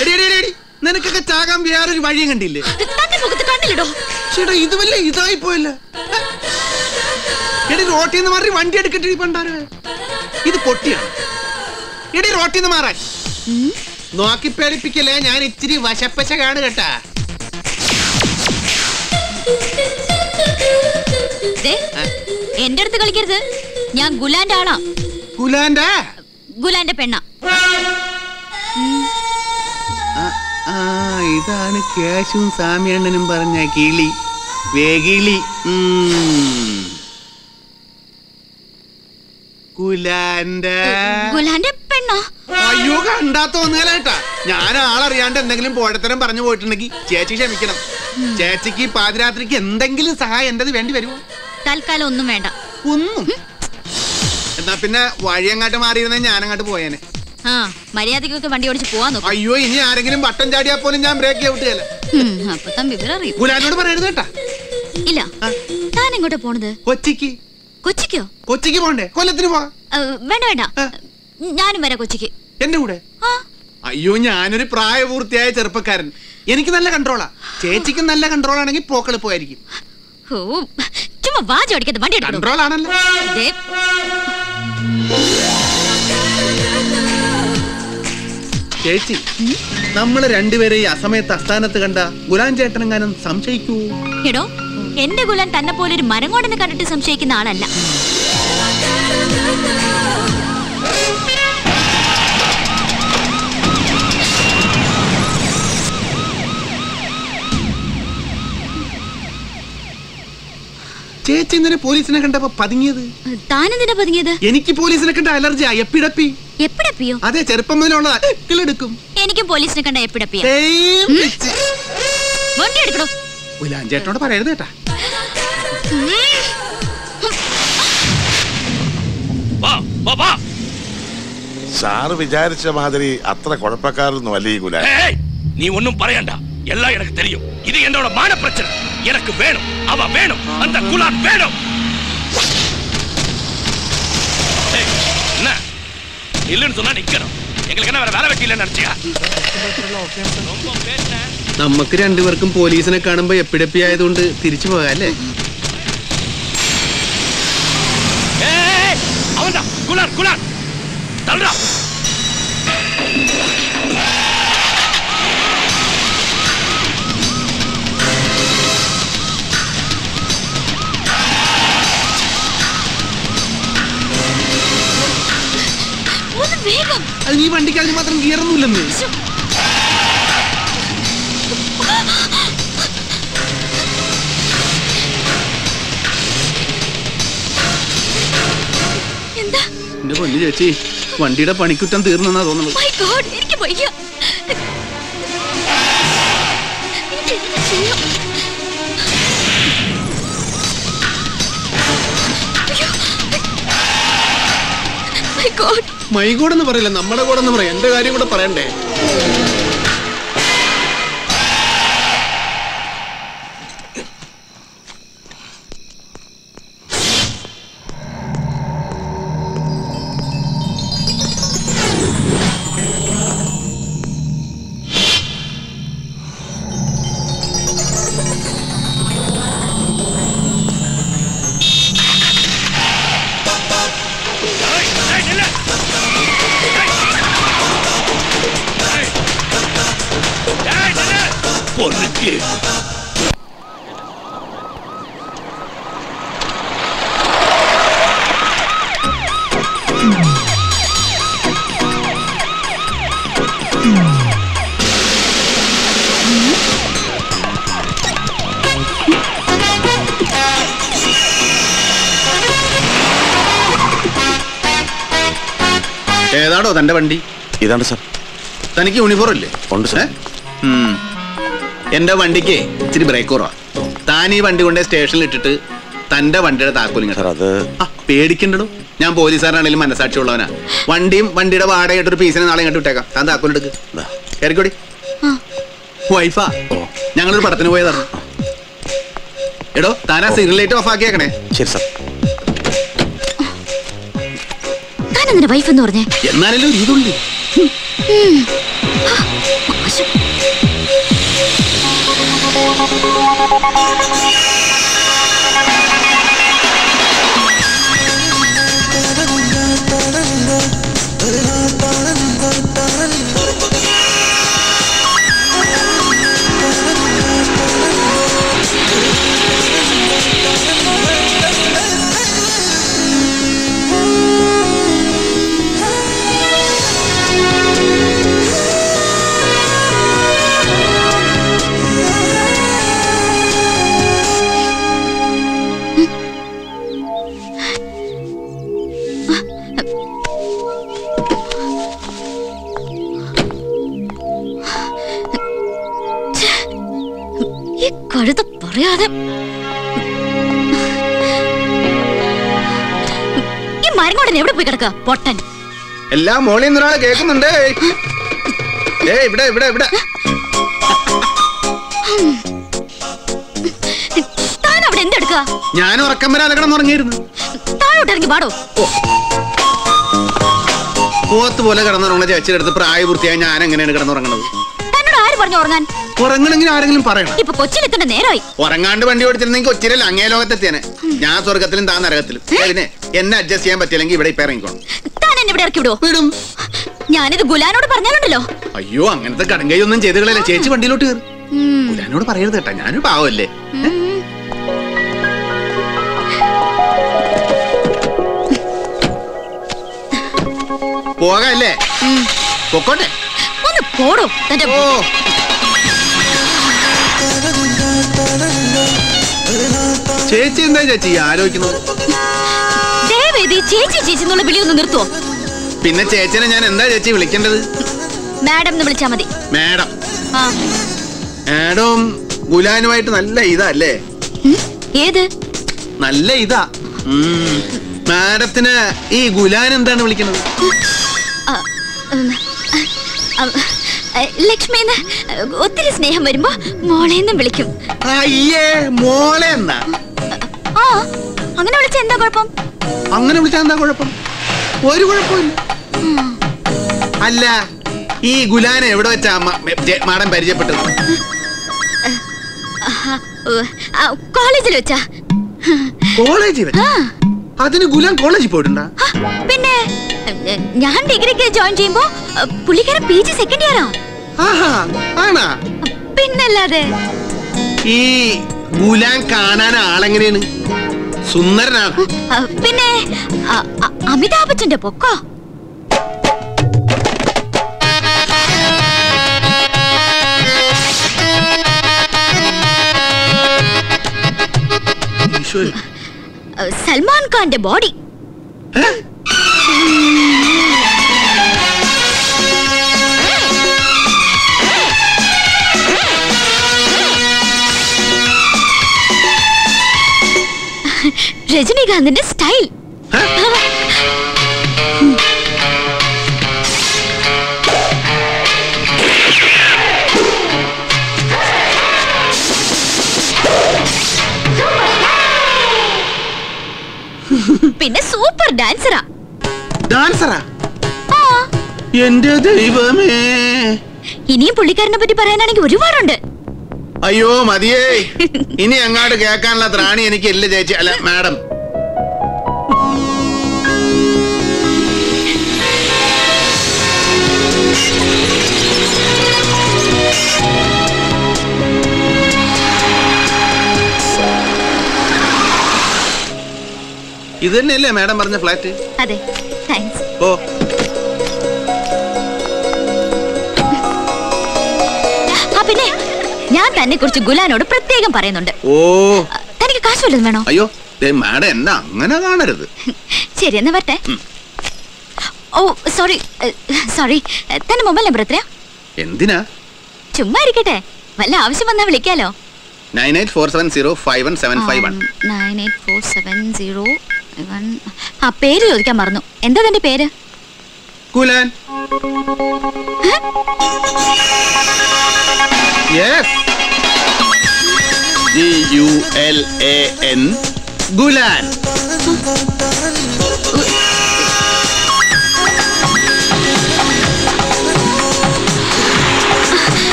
എടി, എടി, എടി, എടി. നിനക്കൊക്കെ ചാകാൻ വേറൊരു വഴിയും കണ്ടില്ലേ തന്റെ മുഖത്ത് കണ്ണിലിടോ ചേട്ടാ ഇത് വല്ല ഇതായി പോയല്ലോ എടി റോട്ടിൽ നിന്ന് മാറി വണ്ടി എടുക്കട്ടെ പണ്ടാര് ഇത് പൊട്ടിയാണ് എടി റോട്ടിൽ നിന്ന് മാറാൻ നോക്കി പേടിപ്പിക്കല്ലേ ഞാൻ ഇച്ചിരി വശപ്പശ കാണു കേട്ടാ ദേ, എന്റെ അടുത്ത് കളിക്കരുത് ഞാൻ ഗുലാന്റെ ആളാ കുലാന്റെ ഗുലാന്റെ പെണ്ണ ആ, ആ ഇതാണ് കേശും സാമിയണ്ണനും പറഞ്ഞ കിളി വേകിളി ഉം. കുലാന്റെ ഗുലാന്റെ പെണ്ണ അയ്യോ കണ്ടാ തോന്നുകേട്ടാ ഞാൻ ആളറിയാണ്ട് എന്തെങ്കിലും പോഴത്തരം പറഞ്ഞു പോയിട്ടുണ്ടെങ്കിൽ ചേച്ചി ക്ഷമിക്കണം ചേച്ചിക്ക് ഈ പാതിരാത്രിക്ക് എന്തെങ്കിലും സഹായം എന്റേത് വേണ്ടി വരുമോ തൽക്കാലം ഒന്നും വേണ്ട ഒന്നും എന്നാ പിന്നെ വഴിയങ്ങാട്ട് മാറിയിരുന്ന ഞാനങ്ങോട്ട് പോയേനെ ആ മര്യാദക്കൊക്കെ വണ്ടി ഓടിച്ച് പോവാൻ നോക്കും അയ്യോ ഇനി ആരെങ്കിലും ബട്ടൺ ചാടിയാ പോലും ഞാൻ ബ്രേക്ക് ഔട്ടിയല്ല അപ്പൊ താൻ വിവരം അറിയും ഗുലാനോട് പറയരുത് കേട്ടാ ഇല്ല താൻ എങ്ങോട്ടാ പോണത് കൊച്ചിക്ക് കൊച്ചിക്കോ കൊച്ചിക്ക് പോണ്ടേ കൊല്ലത്തിന് പോവാ ആ, വേണ്ട വേണ്ട ഞാനും വരാം കൊച്ചിക്ക് എന്റെ കൂടെ ആ അയ്യോ ഞാനൊരു പ്രായപൂർത്തിയായ ചെറുപ്പക്കാരൻ എനിക്ക് നല്ല കൺട്രോളാ ചേച്ചിക്ക് നല്ല കൺട്രോൾ ആണെങ്കിൽ പോക്കളിപ്പോയിരിക്കും ഓ ചുമ്മാ വാജ് അടിക്കാതെ വണ്ടി എടുക്കണോ കൺട്രോൾ ആണല്ലോ ദേ, ചേച്ചി നമ്മള് രണ്ടുപേരെ ഈ അസമയത്ത് അസ്ഥാനത്ത് കണ്ട ഗുലാൻ ചേട്ടനെങ്ങാനും സംശയിക്കൂ എടോ എന്റെ ഗുലാൻ തന്നെ പോലെ ഒരു മരം കൊണ്ടെന്ന് കണ്ടിട്ട് സംശയിക്കുന്ന ആളല്ല ചേച്ചി ഇന്നലെ പോലീസിനെ കണ്ടപ്പോ പതുങ്ങിയത് താനെന്തിനാ പതുങ്ങിയത് എനിക്ക് പോലീസിനെ കണ്ട അലർജിയാ എപ്പിടപ്പി എപ്പിടപ്പിയോ അതെ ചെറുപ്പം മുതലുള്ള എടുക്കും എനിക്കും പോലീസിനെ കണ്ട എപ്പിടപ്പിയ വണ്ടി എടുക്കണോ ഗുലാൻ ചേട്ടനോട് പറയരുത് കേട്ടാ വാ വാ വാ സാറ് വിചാരിച്ച മാതിരി അത്ര കുഴപ്പക്കാരൊന്നും അല്ല ഈ ഗുലാൻ ஏய் நீ ஒண்ணும் பரையண்டா எல்லாம் எனக்கு தெரியும் இது என்னோட மான பிரச்சனை எனக்கு வேணும் அவ வேணும் அந்த குலான் வேணும் ஏய், என்ன இல்லைன்னு சொன்னா நிக்கணும் எங்களுக்கு என்ன வேற வேலை வெட்டி இல்லைன்னு நினைச்சியா ரொம்ப பேசின നമുക്ക് രണ്ടുപേർക്കും പോലീസിനെ കാണുമ്പോ എപ്പിടപ്പി ആയതുകൊണ്ട് തിരിച്ചു പോകാം അല്ലേ ஏய் அவன்தான் குலான் குலான் தள்ளுடா ഒന്ന് വേഗം അത് ഈ വണ്ടിക്ക് അതിന് മാത്രം ഗിയറൊന്നുമില്ലെന്ന് എന്താ എന്റെ പൊന്നു ചേച്ചി വണ്ടിയുടെ പണിക്കുറ്റം തീർന്നെന്നാ തോന്നുന്നത് മൈ ഗോഡ് എനിക്ക് വയ്യ എനിക്ക് എന്ത് ചെയ്യും അയ്യോ. My God. മൈകൂടെന്ന് പറയില്ല നമ്മുടെ കൂടെ എന്ന് പറയാം എന്റെ കാര്യം കൂടെ പറയണ്ടേ ஏய், ஏய், நில்லு. ஏய். ஏய். ஏய், நில்லு. பொறுக்கு ഏതാടോ തന്റെ വണ്ടി ഇതാണ് സാർ തനിക്ക് യൂണിഫോം ഇല്ലേ ഉണ്ട് സാർ. ഏ? ഉം. എന്റെ വണ്ടിക്ക് ഇച്ചിരി ബ്രേക്ക് കുറവാ താൻ ഈ വണ്ടി കൊണ്ട് സ്റ്റേഷനിൽ ഇട്ടിട്ട് തന്റെ വണ്ടിയുടെ താക്കോലിങ് സാർ അത് ആ പേടിക്കണ്ടോ ഞാൻ പോലീസുകാരനാണെങ്കിലും മനസാക്ഷിയുള്ളവനാ വണ്ടിയും വണ്ടിയുടെ വാടകയായിട്ട് ഒരു പീസിനെ നാളെ ഇങ്ങോട്ട് വിട്ടേക്കാം താൻ താക്കോലെടുക്ക് ദാ. കയറിക്കോടി വൈഫാ ഞങ്ങളൊരു പടത്തിന് പോയതാണ് എടോ താൻ ആ സിഗ്നൽ ലൈറ്റ് ഓഫ് ആക്കിയേക്കണേ ശരി സാർ താനെന്തിനാ വൈഫ് എന്ന് പറഞ്ഞേ എന്നാലല്ലോ ഒരു ഇതുണ്ട് മോശം ഈ കഴുത പറയാതെ ഈ മരങ്ങോടൻ എവിടെ പോയി കിടക്കുക പൊട്ടൻ എല്ലാ മോളിൽ നിന്ന് ഒരാൾ കേൾക്കുന്നുണ്ട് ഏ ഇവിടെ ഇവിടെ ഇവിടെ താൻ അവിടെ എന്തെടുക്കുക ഞാൻ ഉറക്കം വരാതെ കിടന്നുറങ്ങിയിരുന്നു താഴോട്ട് ഇറങ്ങി പാടോ പോത്ത് പോലെ കിടന്നുറങ്ങണ ചേച്ചിയുടെ അടുത്ത് പ്രായപൂർത്തിയായി ഞാൻ എങ്ങനെയാണ് കിടന്നുറങ്ങണത് തന്നോട് ആര് പറഞ്ഞു ഉറങ്ങാൻ ഉറങ്ങണമെങ്കിൽ ആരെങ്കിലും പറയണം ഇപ്പൊ കൊച്ചിലെത്തേണ്ട നേരമായി ഉറങ്ങാണ്ട് വണ്ടി ഓടിച്ചിരുന്നെങ്കിൽ കൊച്ചിരല്ല അങ്ങേ ലോകത്തെത്തിയാനെ ഞാൻ സ്വർഗത്തിലും താൻ നരകത്തിലും അതിനെ എന്നെ അഡ്ജസ്റ്റ് ചെയ്യാൻ പറ്റില്ലെങ്കിൽ ഇവിടെ ഇപ്പൊ ഇറങ്ങിക്കോണം താൻ എന്നെ ഇവിടെ ഇറക്കി വിടുവോ വിടും ഞാനിത് ഗുലാനോട് പറഞ്ഞാലുണ്ടല്ലോ അയ്യോ അങ്ങനത്തെ കടങ്കൈ ഒന്നും ചെയ്ത് കളയല്ല ചേച്ചി വണ്ടിയിലോട്ട് കയറി ഉം. ഞാനോട് പറയരുത് കേട്ടാ ഞാനൊരു പാവല്ലേ ഉം. പോകല്ലേ പൊക്കോട്ടെ ഒന്ന് പോടോ തന്റെ ഓ ചേച്ചി എന്താ ചേച്ചി ഈ ആലോചിക്കുന്നത് ദേവേദി ചേച്ചി ചേച്ചി എന്നുള്ള വിളി ഒന്ന് നിർത്തുവോ പിന്നെ ചേച്ചിനെ ഞാൻ എന്താ ചേച്ചി വിളിക്കേണ്ടത് മാഡം എന്ന് വിളിച്ചാ മതി മാഡം ആ മാഡം ഗുലാനുമായിട്ട് നല്ല ഇതാ അല്ലേ ഉം. ഏത് നല്ല ഇതാ ഉം. മാഡത്തിന് ഈ ഗുലാൻ എന്താണ് വിളിക്കുന്നത് ആ, ഉം, ആ, ആ, ലക്ഷ്മിന്ന് ഒത്തിരി സ്നേഹം വരുമ്പോ മോളേന്നും വിളിക്കും അയ്യേ മോളെ എന്നാ ആ അങ്ങനെ വിളിച്ച എന്താ കുഴപ്പം അങ്ങനെ വിളിച്ചാൽ എന്താ കുഴപ്പം ഒരു കുഴപ്പമില്ല അല്ല ഈ ഗുലാനെ എവിടെ വെച്ചാ അമ്മ ജെ- മാഡം പരിചയപ്പെട്ടത് ആഹാ, ഉ, ആ, കോളേജിൽ വെച്ചാ കോളേജിൽ വെച്ച്? ആ അതിന് ഗുലാൻ കോളേജിൽ പോയിട്ടുണ്ടാ ആ, പിന്നെ എ, ഞാൻ ഡിഗ്രിക്ക് ജോയിൻ ചെയ്യുമ്പോ എ, പുള്ളിക്കാരൻ പി ജി സെക്കൻഡ് ഇയറാ ആഹാ ആണാ പിന്നല്ലാതെ ഈ ഗുലാൻ കാണാൻ ആളെങ്ങനെയാണ് സുന്ദരനാണ് ആ, പിന്നെ ആ, ആ, അമിതാഭ് ബച്ചന്റെ പൊക്കോ ഈശ്വരി. ആ, സൽമാൻ ഖാന്റെ ബോഡി ഏ? രജനീകാന്തിന്റെ സ്റ്റൈൽ ഏ? പിന്നെ സൂപ്പർ ഡാൻസറാ ഡാൻസറാ ആ എന്റെ ദൈവമേ ഇനിയും പുള്ളിക്കാരനെ പറ്റി പറയാനാണെങ്കിൽ ഒരുപാടുണ്ട് അയ്യോ മതിയേ ഇനി അങ്ങാട് കേൾക്കാനുള്ള ത്രാണി എനിക്ക് ഇല്ല ചേച്ചി അല്ല മാഡം ഇത് തന്നെയല്ലേ മാഡം പറഞ്ഞ ഫ്ലാറ്റ് അതെ താങ്ക്സ് ഓ ആ പിന്നെ ഞാൻ തന്നെ കുറിച്ച് ഗുലാനോട് പ്രത്യേകം പറയുന്നുണ്ട് ഓ ആ, തനിക്ക് കാശ് വല്ലതും വേണോ അയ്യോ ദേ മാഡം എന്നെ അങ്ങനെ കാണരുത് ശരി എന്നാ വരട്ടെ ഓ സോറി സോറി തന്റെ മൊബൈൽ നമ്പർ എത്രയാ എന്തിനാ ചുമ്മാ ഇരിക്കട്ടെ വല്ല ആവശ്യം വന്നാ വിളിക്കാലോ nine eight four seven zero five one seven five one nine eight four seven zero one ആ പേര് ചോദിക്കാൻ മറന്നു എന്താ തന്റെ പേര് Kulan yes G U L A N ഗുലാൻ